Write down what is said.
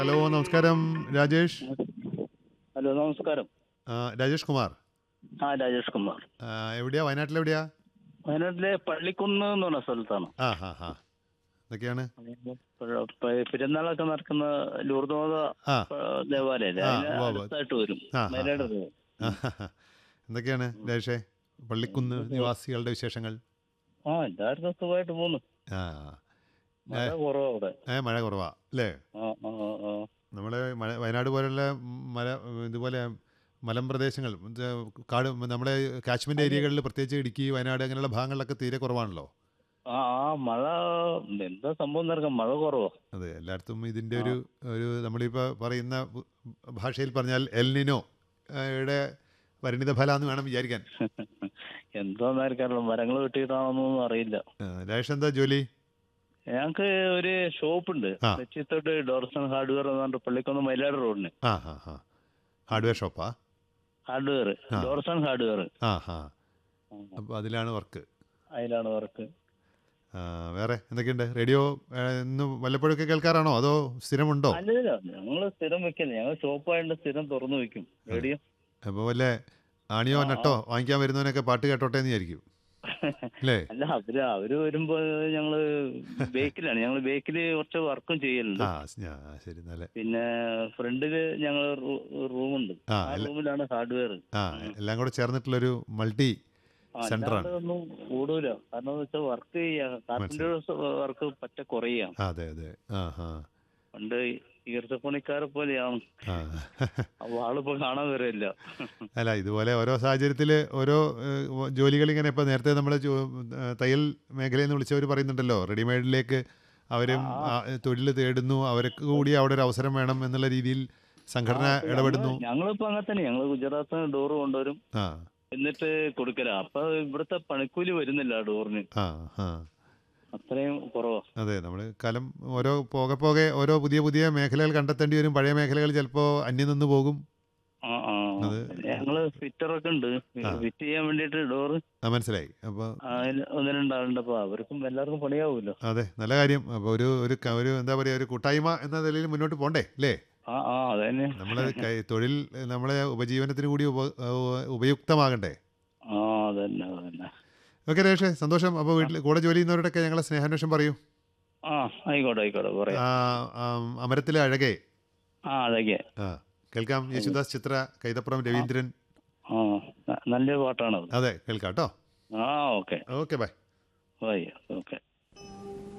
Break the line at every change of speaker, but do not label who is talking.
Hello നമസ്കാരം Rajesh
hello നമസ്കാരം
ആ, രാജേഷ് കുമാർ
ആ രാജേഷ് കുമാർ
ആ, എവിടെയാ വയനാട്ടിലെവിടെയാ
വയനാട്ടിലെ പള്ളിക്കുന്ന് എന്ന് പറഞ്ഞ സ്ഥലത്താണ്
ആ ഹാ ഹാ എന്തൊക്കെയാണ്
പ- പ- പെരുന്നാളൊക്കെ നടക്കുന്ന ലൂർദോത
ആ
ദേവാലയല്ലേ
ആ,
അതിന്
ഉവ്വ് ഉവ്വ്.
അടുത്തായിട്ട് വരും
ആ, ആ,
മേലേടെ
ആ. ആ, ഹാ, ഹാ. എന്തൊക്കെയാണ് രാജേഷേ പള്ളിക്കുന്ന് നിവാസികളുടെ വിശേഷങ്ങൾ
ആ എല്ലാവർക്കും സുഖമായിട്ട് പോകുന്നു
ആ
മഴ കുറവാ അവിടെ
ഏ മഴ കുറവാ അല്ലേ
ആ ആ ആ, ആ
നമ്മുടെ മല വയനാട് പോലുള്ള മല ഇതുപോലെ മലമ്പ്രദേശങ്ങൾ ഇത് കാട് നമ്മുടെ കാശ്മീർ ഏരിയകളിൽ പ്രത്യേകിച്ച് ഇടുക്കി വയനാട് അങ്ങനെയുള്ള ഭാഗങ്ങളിലൊക്കെ തീരെ കുറവാണല്ലോ
ആ ആ മഴ എന്താ സംഭവം നടക്കാം മഴ കുറവാ
അതെ എല്ലായിടത്തും ഇതിൻ്റെ ഒരു ഒരു നമ്മളിപ്പോൾ പറയുന്ന ഭാഷയിൽ പറഞ്ഞാൽ എൽനിനോ യുടെ പരിണിത ഫലം എന്ന് വേണം വിചാരിക്കാൻ
എന്താന്നായിരിക്കാറില്ല മരങ്ങൾ വെട്ടിയിട്ടാണെന്നൊന്നും അറിയില്ല
ആ, രാജേഷ് എന്താ ജോലി
ഞങ്ങക്ക് ഒരു ഷോപ്പ് ഉണ്ട്
ആ.
തെച്ചിത്തോട്ട് ഡോർസൺ ഹാർഡ്വെയർ എന്ന് പറഞ്ഞിട്ട് പള്ളിക്കുന്ന് മയിലാട് റോഡിന്
ആ ഹാ ഹാ ഹാർഡ്വെയർ ഷോപ്പാ
ഹാർഡ്വെയർ
ആ.
ഡോർസൺ ഹാർഡ്വെയർ
ആ ഹാ അപ്പോൾ അതിലാണ് വർക്ക്
അതിലാണ് വർക്ക്
വേറെ എന്തൊക്കെയുണ്ട് റേഡിയോ ഇന്ന് വല്ലപ്പോഴൊക്കെ കേൾക്കാറാണോ അതോ സ്ഥിരമുണ്ടോ
അല്ലല്ല ഞങ്ങള് സ്ഥിരം വെക്കില്ല ഞങ്ങൾ ഷോപ്പായിട്ട് സ്ഥിരം തുറന്നു വെക്കും റേഡിയോ
അപ്പോൾ വല്ല ആണിയോ
ആ,
നട്ടോ വാങ്ങിക്കാൻ വരുന്നവനൊക്കെ പാട്ട് കേട്ടോട്ടെ എന്ന് വിചാരിക്കും അല്ലേ
അല്ല അവര് അവര് വരുമ്പോ ഞങ്ങള് ബേക്കിലാണ് ഞങ്ങൾ ബേക്കില് കുറച്ച് വർക്കും ചെയ്യലുണ്ട്
ആ ഞാ ശരി നല്ല
പിന്നെ ഫ്രണ്ടില് ഞങ്ങൾ റൂമുണ്ട്
ആ
ആ
എല്ലാ-
റൂമിലാണ് ഹാർഡ്വെയർ
ആ എല്ലാം കൂടെ ചേർന്നിട്ടുള്ളൊരു മൾട്ടി സെന്ററാണ്
ഒന്നും കൂടൂല കാരണം എന്ന് വെച്ചാൽ വർക്ക് ചെയ്യാ കാർപ്പൻറ്റേഴ്സ് വർക്ക് പറ്റ കുറയാ
ആ, അതെ അതെ ആ ഹാ
പണ്ട് ഈർച്ചപ്പണിക്കാരെ പോലെയാണ്
ആ
അപ്പൊ ആളിപ്പോ കാണാൻ വരില്ല
അല്ല ഇതുപോലെ ഓരോ സാഹചര്യത്തിൽ ഓരോ ജോലികൾ ഇങ്ങനെ ഇപ്പോൾ നേരത്തെ നമ്മൾ തയ്യൽ മേഖലയിൽ നിന്ന് വിളിച്ചവർ പറയുന്നുണ്ടല്ലോ റെഡിമെയ്ഡിലേക്ക് അവരും തൊഴിൽ തേടുന്നു അവർക്ക് കൂടി അവിടെ ഒരു അവസരം വേണം എന്നുള്ള രീതിയിൽ സംഘടന ഇടപെടുന്നു
ഞങ്ങളിപ്പോ അങ്ങനെ തന്നെ ഞങ്ങള് ഗുജറാത്ത് ഡോറ് കൊണ്ടുവരും
ആ
എന്നിട്ട് കൊടുക്കല അപ്പൊ ഇവിടുത്തെ പണിക്കൂലി വരുന്നില്ല ആ ഡോറിന്
ആ ആ
അത്രയും കുറവാ
അതെ നമ്മൾ കാലം ഓരോ പോകെ പോകെ ഓരോ പുതിയ പുതിയ മേഖലകൾ കണ്ടെത്തേണ്ടി വരും പഴയ മേഖലകൾ ചിലപ്പോൾ അന്യം നിന്ന് പോകും
ആ ആ
അത്
പിന്നെ ഞങ്ങള് ഫിറ്ററൊക്കെ ഉണ്ട് ഫിറ്റ് ചെയ്യാൻ വേണ്ടിട്ട് ഡോറ്
ആ മനസ്സിലായി അപ്പോൾ
ഒന്ന് രണ്ടാളുണ്ട് അപ്പൊ അവർക്കും എല്ലാവർക്കും പണിയാവുമല്ലോ
അതെ നല്ല കാര്യം അപ്പോൾ ഒരു ഒരു ക- ഒരു എന്താ പറയുക ഒരു കൂട്ടായ്മ എന്ന നിലയിൽ മുന്നോട്ട് പോണ്ടേ അല്ലേ
ആ ആ അതന്നെ
നമ്മളെ കൈ തൊഴിൽ നമ്മളെ ഉപജീവനത്തിന് കൂടി ഉപ ഉപയുക്തമാകണ്ടേ
ആ അതന്നെ അതന്നെ
ഓക്കെ രേഷേ സന്തോഷം അപ്പോൾ വീട്ടിൽ കൂടെ ജോലി ചെയ്യുന്നവരോടൊക്കെ ഞങ്ങളെ സ്നേഹാന്വേഷണം പറയൂ
ആ ആയിക്കോട്ടെ ആയിക്കോട്ടെ പറയാം
ആ, ആ, അമരത്തിലെ അഴകേ
ആ അതൊക്കെ
ആ കേൾക്കാം യേശുദാസ് ചിത്ര കൈതപ്പുറം രവീന്ദ്രൻ
ആ ന- നല്ലൊരു പാട്ടാണത്
അതെ കേൾക്കാം കേട്ടോ
ആ okay
okay bye
bye okay